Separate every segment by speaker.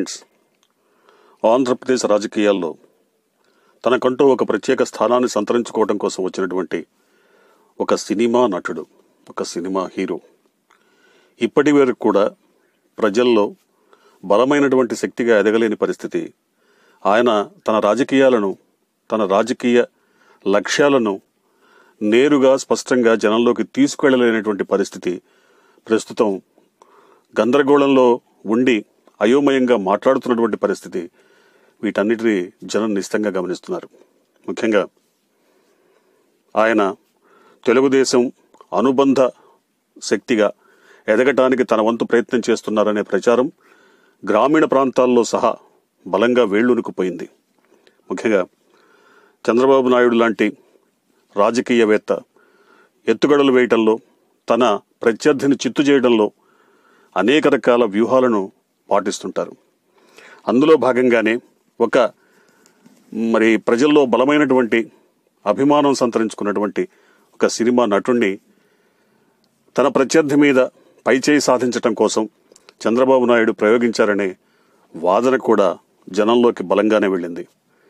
Speaker 1: friends Andhra Pradesh రాజకీయాల్లో తనకంటూ ఒక ప్రత్యేక స్థానాన్ని సంతరించుకోవడం కోసం వచ్చినటువంటి ఒక సినిమా నటుడు ఒక సినిమా హీరో ఇప్పటి వరకు కూడా ప్రజల్లో బలమైనటువంటి శక్తిగా ఎదగలేని పరిస్థితి ఆయన తన రాజకీయాలను తన రాజకీయ లక్ష్యాలను నేరుగా స్పష్టంగా జనంలోకి తీసుకువెళ్ళలేనటువంటి పరిస్థితి ప్రస్తుతం గందరగోళంలో ఉండి అయోమయంగా మాట్లాడుతున్నటువంటి పరిస్థితి వీటన్నిటిని జనం నిశ్చితంగా గమనిస్తున్నారు ముఖ్యంగా ఆయన తెలుగుదేశం అనుబంధ శక్తిగా ఎదగటానికి తన వంతు ప్రయత్నం చేస్తున్నారనే ప్రచారం గ్రామీణ ప్రాంతాల్లో సహా బలంగా వేళ్లునుకుపోయింది ముఖ్యంగా చంద్రబాబు నాయుడు లాంటి రాజకీయవేత్త ఎత్తుగడలు వేయటంలో తన ప్రత్యర్థిని చిత్తు చేయడంలో అనేక రకాల వ్యూహాలను పాటిస్తుంటారు అందులో భాగంగానే ఒక మరి ప్రజల్లో బలమైనటువంటి అభిమానం సంతరించుకున్నటువంటి ఒక సినిమా నటుణ్ణి తన ప్రత్యర్థి మీద పైచేయి సాధించటం కోసం చంద్రబాబు నాయుడు ప్రయోగించారనే వాదన కూడా జనంలోకి బలంగానే వెళ్ళింది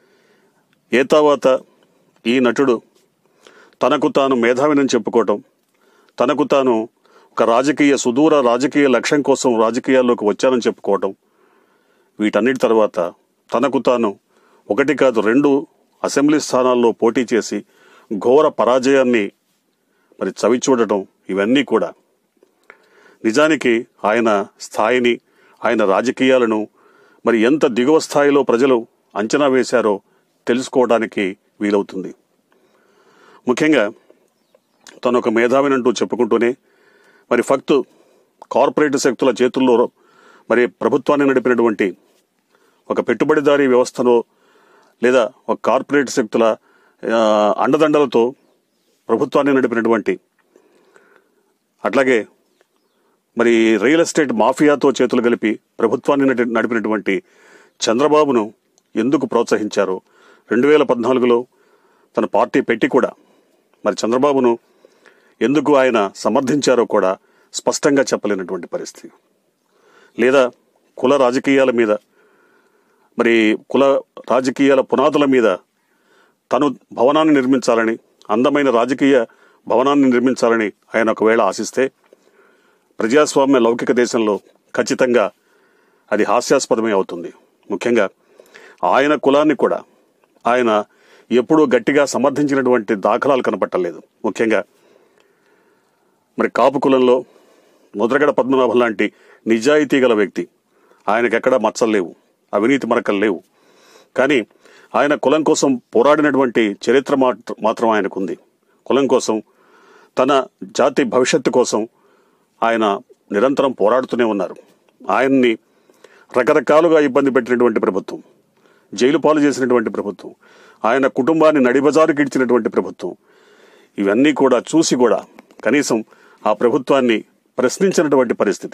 Speaker 1: ఏ తర్వాత ఈ నటుడు తనకు తాను మేధావినని చెప్పుకోవటం తనకు తాను ఒక రాజకీయ సుదూర రాజకీయ లక్ష్యం కోసం రాజకీయాల్లోకి వచ్చానని చెప్పుకోవటం వీటన్నిటి తర్వాత తనకు తాను ఒకటి కాదు రెండు అసెంబ్లీ స్థానాల్లో పోటీ చేసి ఘోర పరాజయాన్ని మరి చవి చూడటం ఇవన్నీ కూడా నిజానికి ఆయన స్థాయిని ఆయన రాజకీయాలను మరి ఎంత దిగువ స్థాయిలో ప్రజలు అంచనా వేశారో తెలుసుకోవడానికి వీలవుతుంది ముఖ్యంగా తను ఒక మేధావినంటూ చెప్పుకుంటూనే మరి ఫక్తు కార్పొరేట్ శక్తుల చేతుల్లో మరి ప్రభుత్వాన్ని నడిపినటువంటి ఒక పెట్టుబడిదారీ వ్యవస్థలో లేదా ఒక కార్పొరేట్ శక్తుల ఆ, అండదండలతో ప్రభుత్వాన్ని నడిపినటువంటి అట్లాగే మరి రియల్ ఎస్టేట్ మాఫియాతో చేతులు కలిపి ప్రభుత్వాన్ని నడి- నడిపినటువంటి చంద్రబాబును ఎందుకు ప్రోత్సహించారో రెండు వేల పద్నాలుగులో తన పార్టీ పెట్టి కూడా మరి చంద్రబాబును ఎందుకు ఆయన సమర్థించారో కూడా స్పష్టంగా చెప్పలేనటువంటి పరిస్థితి లేదా కుల రాజకీయాల మీద మరి కుల రాజకీయాల పునాదుల మీద తను భవనాన్ని నిర్మించాలని అందమైన రాజకీయ భవనాన్ని నిర్మించాలని ఆయన ఒకవేళ ఆశిస్తే ప్రజాస్వామ్య లౌకిక దేశంలో ఖచ్చితంగా అది హాస్యాస్పదమే అవుతుంది ముఖ్యంగా ఆయన కులాన్ని కూడా ఆయన ఎప్పుడూ గట్టిగా సమర్థించినటువంటి దాఖలాలు కనపట్టలేదు ముఖ్యంగా మరి కాపు కులంలో ముద్రగడ పద్మనాభం లాంటి నిజాయితీ గల వ్యక్తి ఆయనకెక్కడా మచ్చలు లేవు అవినీతి మరకలు లేవు కానీ ఆయన కులం కోసం పోరాడినటువంటి చరిత్ర మాత్ర- మాత్రం ఆయనకుంది కులం కోసం తన జాతి భవిష్యత్తు కోసం ఆయన నిరంతరం పోరాడుతూనే ఉన్నారు ఆయన్ని రకరకాలుగా ఇబ్బంది పెట్టినటువంటి ప్రభుత్వం జైలు పాలు చేసినటువంటి ప్రభుత్వం ఆయన కుటుంబాన్ని నడిబజారుకి ఇచ్చినటువంటి ప్రభుత్వం ఇవన్నీ కూడా చూసి కూడా కనీసం ఆ ప్రభుత్వాన్ని ప్రశ్నించినటువంటి పరిస్థితి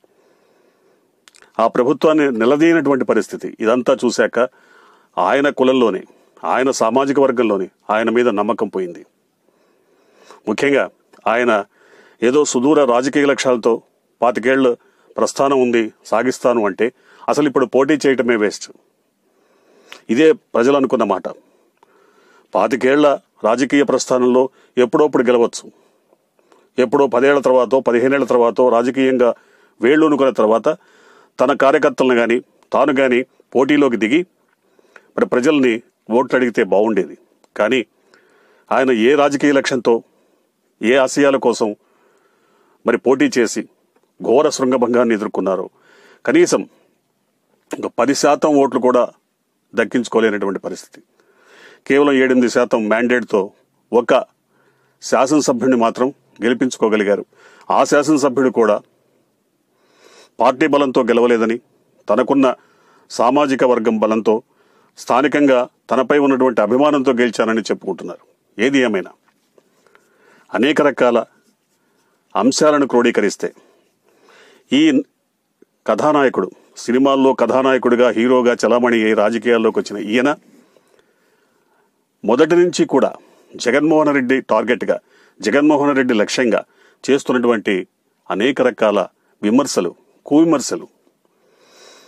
Speaker 1: ఆ ప్రభుత్వాన్ని నిలదీయనటువంటి పరిస్థితి ఇదంతా చూశాక ఆయన కులంలోనే ఆయన సామాజిక వర్గంలోనే ఆయన మీద నమ్మకం పోయింది ముఖ్యంగా ఆయన ఏదో సుదూర రాజకీయ లక్ష్యాలతో పాతికేళ్ల ప్రస్థానం ఉంది సాగిస్తాను అంటే అసలు ఇప్పుడు పోటీ చేయటమే వేస్ట్ ఇదే ప్రజలు అనుకున్న మాట పాతికేళ్ల రాజకీయ ప్రస్థానంలో ఎప్పుడోప్పుడు గెలవచ్చు ఎప్పుడో పదేళ్ల తర్వాత పదిహేనేళ్ల తర్వాత రాజకీయంగా వేళ్ళూనుకున్న తర్వాత తన కార్యకర్తలను కానీ తాను కానీ పోటీలోకి దిగి మరి ప్రజల్ని ఓట్లు అడిగితే బాగుండేది కానీ ఆయన ఏ రాజకీయ లక్ష్యంతో ఏ ఆశయాల కోసం మరి పోటీ చేసి ఘోర శృంగభంగాన్ని ఎదుర్కొన్నారు కనీసం ఒక పది శాతం ఓట్లు కూడా దక్కించుకోలేనటువంటి పరిస్థితి కేవలం ఏడెనిమిది శాతం మ్యాండేట్తో ఒక శాసనసభ్యుడిని మాత్రం గెలిపించుకోగలిగారు ఆ శాసనసభ్యుడు కూడా పార్టీ బలంతో గెలవలేదని తనకున్న సామాజిక వర్గం బలంతో స్థానికంగా తనపై ఉన్నటువంటి అభిమానంతో గెలిచానని చెప్పుకుంటున్నారు ఏది ఏమైనా అనేక రకాల అంశాలను క్రోడీకరిస్తే ఈ కథానాయకుడు సినిమాల్లో కథానాయకుడిగా హీరోగా చలామణి అయి రాజకీయాల్లోకి వచ్చిన ఈయన మొదటి నుంచి కూడా జగన్మోహన్ రెడ్డి టార్గెట్గా జగన్మోహన్ రెడ్డి లక్ష్యంగా చేస్తున్నటువంటి అనేక రకాల విమర్శలు కువిమర్శలు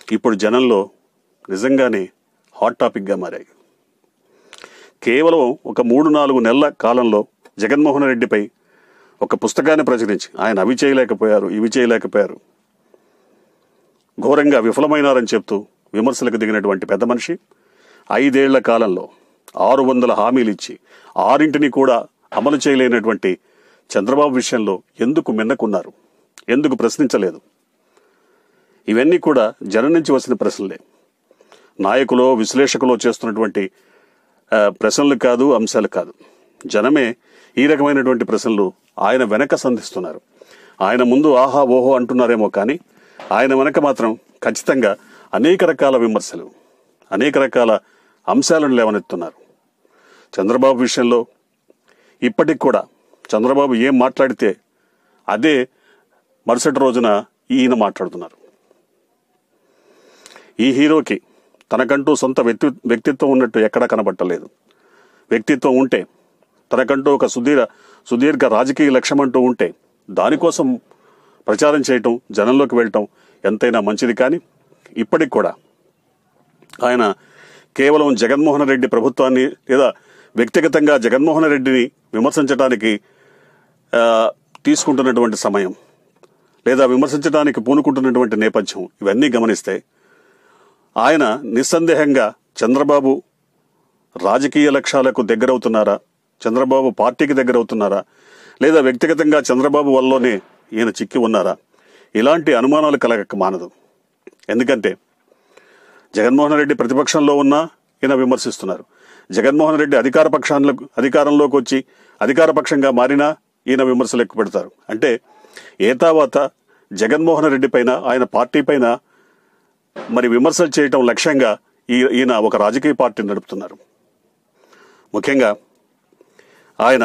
Speaker 1: ఇప్పుడు జనంలో నిజంగానే హాట్ టాపిక్గా మారాయి కేవలం ఒక మూడు నాలుగు నెలల కాలంలో జగన్మోహన్ రెడ్డిపై ఒక పుస్తకాన్ని ప్రచురించి ఆయన అవి చేయలేకపోయారు ఇవి చేయలేకపోయారు ఘోరంగా విఫలమైనారని చెప్తూ విమర్శలకు దిగినటువంటి పెద్ద మనిషి ఐదేళ్ల కాలంలో ఆరు వందల హామీలు ఇచ్చి ఆరింటిని కూడా అమలు చేయలేనటువంటి చంద్రబాబు విషయంలో ఎందుకు మిన్నకున్నారు ఎందుకు ప్రశ్నించలేదు ఇవన్నీ కూడా జనం నుంచి వచ్చిన ప్రశ్నలే నాయకులో విశ్లేషకులో చేస్తున్నటువంటి ఆ, ప్రశ్నలు కాదు అంశాలు కాదు జనమే ఈ రకమైనటువంటి ప్రశ్నలు ఆయన వెనక సంధిస్తున్నారు ఆయన ముందు ఆహా ఓహో అంటున్నారేమో కానీ ఆయన వెనక మాత్రం ఖచ్చితంగా అనేక రకాల విమర్శలు అనేక రకాల అంశాలను లేవనెత్తున్నారు చంద్రబాబు విషయంలో ఇప్పటికి కూడా చంద్రబాబు ఏం మాట్లాడితే అదే మరుసటి రోజున ఈయన మాట్లాడుతున్నారు ఈ హీరోకి తనకంటూ సొంత వ్యక్తి వ్యక్తిత్వం ఉన్నట్టు ఎక్కడా కనబట్టలేదు వ్యక్తిత్వం ఉంటే తనకంటూ ఒక సుదీర్ఘ సుదీర్ఘ రాజకీయ లక్ష్యం అంటూ ఉంటే దానికోసం ప్రచారం చేయటం జనంలోకి వెళ్ళటం ఎంతైనా మంచిది కానీ ఇప్పటికి కూడా ఆయన కేవలం జగన్మోహన్ రెడ్డి ప్రభుత్వాన్ని లేదా వ్యక్తిగతంగా జగన్మోహన్ రెడ్డిని విమర్శించడానికి ఆ, తీసుకుంటున్నటువంటి సమయం లేదా విమర్శించడానికి పూనుకుంటున్నటువంటి నేపథ్యం ఇవన్నీ గమనిస్తే ఆయన నిస్సందేహంగా చంద్రబాబు రాజకీయ లక్ష్యాలకు దగ్గరవుతున్నారా చంద్రబాబు పార్టీకి దగ్గరవుతున్నారా లేదా వ్యక్తిగతంగా చంద్రబాబు వల్లనే ఈయన చిక్కి ఉన్నారా ఇలాంటి అనుమానాలు కలగక మానదు ఎందుకంటే జగన్మోహన్ రెడ్డి ప్రతిపక్షంలో ఉన్నా ఈయన విమర్శిస్తున్నారు జగన్మోహన్ రెడ్డి అధికార పక్షాలకు అధికారంలోకి వచ్చి అధికార పక్షంగా మారినా ఈయన విమర్శలు ఎక్కువ పెడతారు అంటే ఏతావాత జగన్మోహన్ రెడ్డి పైన ఆయన పార్టీ పైన మరి విమర్శలు చేయటం లక్ష్యంగా ఈ- ఈయన ఒక రాజకీయ పార్టీని నడుపుతున్నారు ముఖ్యంగా ఆయన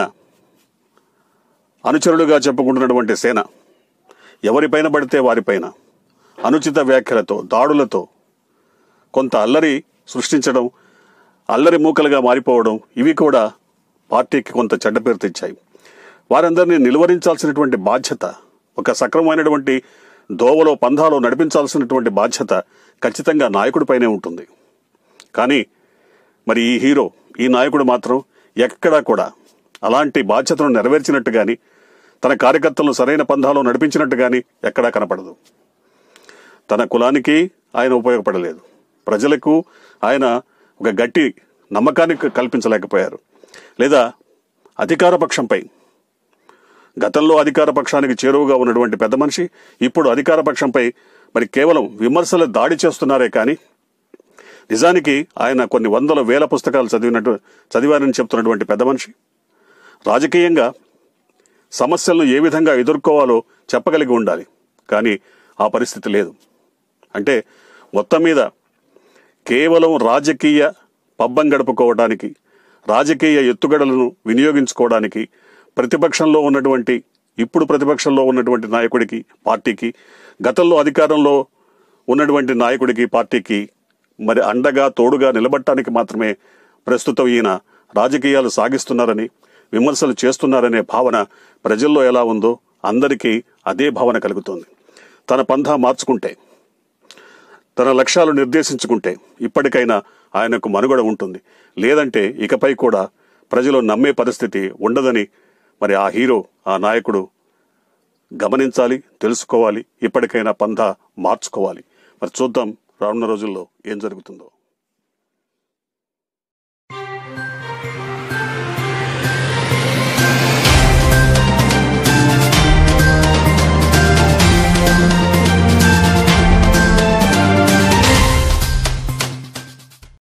Speaker 1: అనుచరులుగా చెప్పుకుంటున్నటువంటి సేన ఎవరిపైన పడితే వారిపైన అనుచిత వ్యాఖ్యలతో దాడులతో కొంత అల్లరి సృష్టించడం అల్లరి మూకలుగా మారిపోవడం ఇవి కూడా పార్టీకి కొంత చెడ్డ పేరు తెచ్చాయి వారందరినీ నిలువరించాల్సినటువంటి బాధ్యత ఒక సక్రమమైనటువంటి దోవలో పంధాలో నడిపించాల్సినటువంటి బాధ్యత ఖచ్చితంగా నాయకుడిపైనే ఉంటుంది కానీ మరి ఈ హీరో ఈ నాయకుడు మాత్రం ఎక్కడా కూడా అలాంటి బాధ్యతను నెరవేర్చినట్టు గాని తన కార్యకర్తలను సరైన పంధాలో నడిపించినట్టు గాని ఎక్కడా కనపడదు తన కులానికి ఆయన ఉపయోగపడలేదు ప్రజలకు ఆయన ఒక గట్టి నమ్మకాన్ని కల్పించలేకపోయారు లేదా అధికార పక్షంపై గతంలో అధికార పక్షానికి చేరువగా ఉన్నటువంటి పెద్ద మనిషి ఇప్పుడు అధికార పక్షంపై మరి కేవలం విమర్శలు దాడి చేస్తున్నారే కానీ నిజానికి ఆయన కొన్ని వందల వేల పుస్తకాలు చదివినట్టు చదివారని చెప్తున్నటువంటి పెద్ద మనిషి రాజకీయంగా సమస్యలను ఏ విధంగా ఎదుర్కోవాలో చెప్పగలిగి ఉండాలి కానీ ఆ పరిస్థితి లేదు అంటే మొత్తం మీద కేవలం రాజకీయ పబ్బం గడుపుకోవడానికి రాజకీయ ఎత్తుగడలను వినియోగించుకోవడానికి ప్రతిపక్షంలో ఉన్నటువంటి ఇప్పుడు ప్రతిపక్షంలో ఉన్నటువంటి నాయకుడికి పార్టీకి గతంలో అధికారంలో ఉన్నటువంటి నాయకుడికి పార్టీకి మరి అండగా తోడుగా నిలబడటానికి మాత్రమే ప్రస్తుతం ఈయన రాజకీయాలు సాగిస్తున్నారని విమర్శలు చేస్తున్నారనే భావన ప్రజల్లో ఎలా ఉందో అందరికీ అదే భావన కలుగుతోంది తన పంధా మార్చుకుంటే తన లక్ష్యాలు నిర్దేశించుకుంటే ఇప్పటికైనా ఆయనకు మనుగడ ఉంటుంది లేదంటే ఇకపై కూడా ప్రజలు నమ్మే పరిస్థితి ఉండదని మరి ఆ హీరో ఆ నాయకుడు గమనించాలి తెలుసుకోవాలి ఇప్పటికైనా పంధా మార్చుకోవాలి మరి చూద్దాం రానున్న రోజుల్లో ఏం జరుగుతుందో